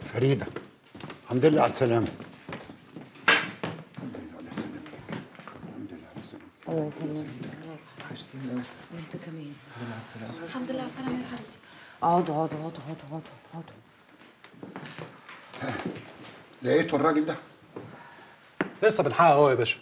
فريدة الحمد لله على السلامة الحمد لله على سلامتك الحمد لله على سلامتك الله يسلمك وانت كمان الحمد لله على السلامة يا حبيبتي اقعدوا اقعدوا اقعدوا اقعدوا اقعدوا اقعدوا لقيتوا الراجل ده لسه بنحقق اهو يا باشا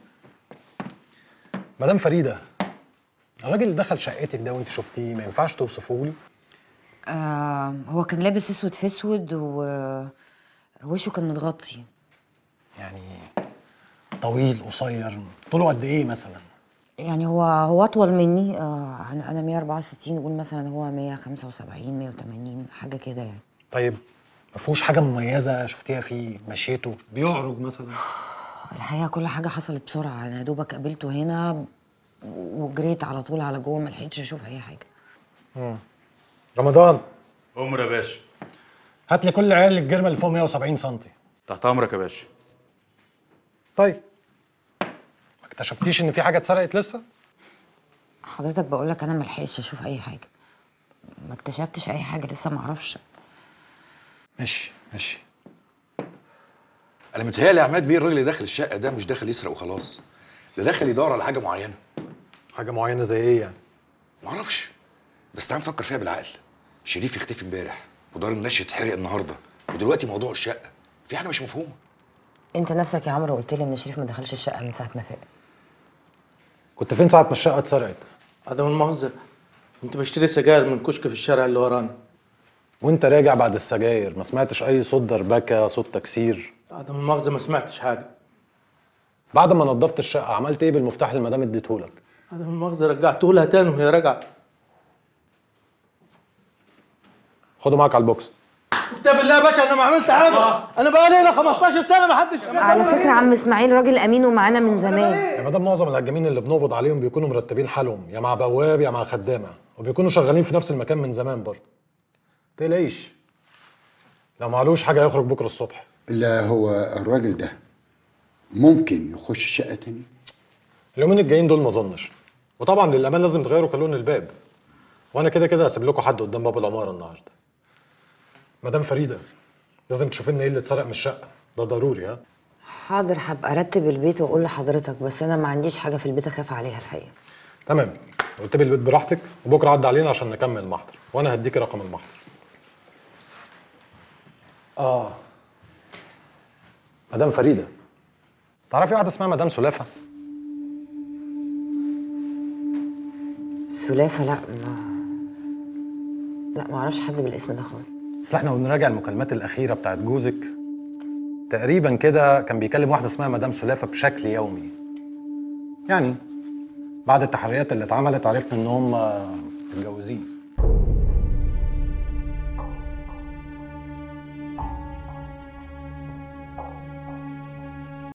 مدام فريده الراجل اللي دخل شقتك ده وانت شفتيه ما ينفعش توصفه لي آه هو كان لابس اسود في اسود و وشه كان متغطي يعني طويل قصير طوله قد ايه مثلا يعني هو هو اطول مني آه انا انا 164 نقول مثلا هو 175 180 حاجه كده يعني طيب ما فيهوش حاجه مميزه شفتيها فيه مشيته بيعرج مثلا الحقيقه كل حاجه حصلت بسرعه انا يا دوبك قابلته هنا وجريت على طول على جوه ما لحقتش اشوف اي حاجه رمضان عمر يا باشا هات لي كل عيال الجرمه اللي فوق 170 سم تحت امرك يا باشا طيب ما اكتشفتيش ان في حاجه اتسرقت لسه حضرتك بقول لك انا ما لحقتش اشوف اي حاجه ما اكتشفتش اي حاجه لسه ما اعرفش ماشي ماشي انا متهيألي يا عماد بيه الراجل اللي داخل الشقه ده مش داخل يسرق وخلاص ده داخل يدور على حاجه معينه حاجه معينه زي ايه يعني معرفش بس تعال نفكر فيها بالعقل شريف يختفي امبارح ودار الناس يتحرق النهارده ودلوقتي موضوع الشقه في حاجه مش مفهومه انت نفسك يا عمرو قلت لي ان شريف ما دخلش الشقه من ساعه ما فاق كنت فين ساعه ما الشقه اتسرقت عدم المؤاخذة كنت بشتري سجاير من كشك في الشارع اللي ورانا وانت راجع بعد السجاير ما سمعتش اي صوت دربكه صوت تكسير عدم المؤاخذة ما سمعتش حاجة بعد ما نظفت الشقه عملت ايه بالمفتاح اللي المدام اديتهولك عدم المؤاخذة رجعته لها تاني وهي راجعة خده معاك على البوكس كتاب الله يا باشا انا ما عملت حاجة انا بقالي هنا 15 سنة ما حدش على فكره عم اسماعيل راجل امين ومعانا من زمان يا مدام معظم الهجامين اللي بنقبض عليهم بيكونوا مرتبين حالهم يا مع بواب يا مع خدامه وبيكونوا شغالين في نفس المكان من زمان برضه تقلقيش لو معلوش حاجه يخرج بكره الصبح لا هو الراجل ده ممكن يخش شقة تاني اليومين الجايين دول ما اظنش وطبعا للامان لازم تغيروا كلون الباب وانا كده كده هسيب لكم حد قدام باب العماره النهارده مدام فريده لازم تشوف لنا ايه اللي اتسرق من الشقه ده ضروري ها حاضر هبقى ارتب البيت واقول لحضرتك بس انا ما عنديش حاجه في البيت اخاف عليها الحقيقه تمام قلت البيت براحتك وبكره عدى علينا عشان نكمل المحضر وانا هديكي رقم المحضر اه مدام فريده تعرفي واحده اسمها مدام سلافه سلافه لا ما لا ما اعرفش حد بالاسم ده خالص اصل احنا بنراجع المكالمات الاخيره بتاعت جوزك تقريبا كده كان بيكلم واحده اسمها مدام سلافه بشكل يومي يعني بعد التحريات اللي اتعملت عرفنا ان هم متجوزين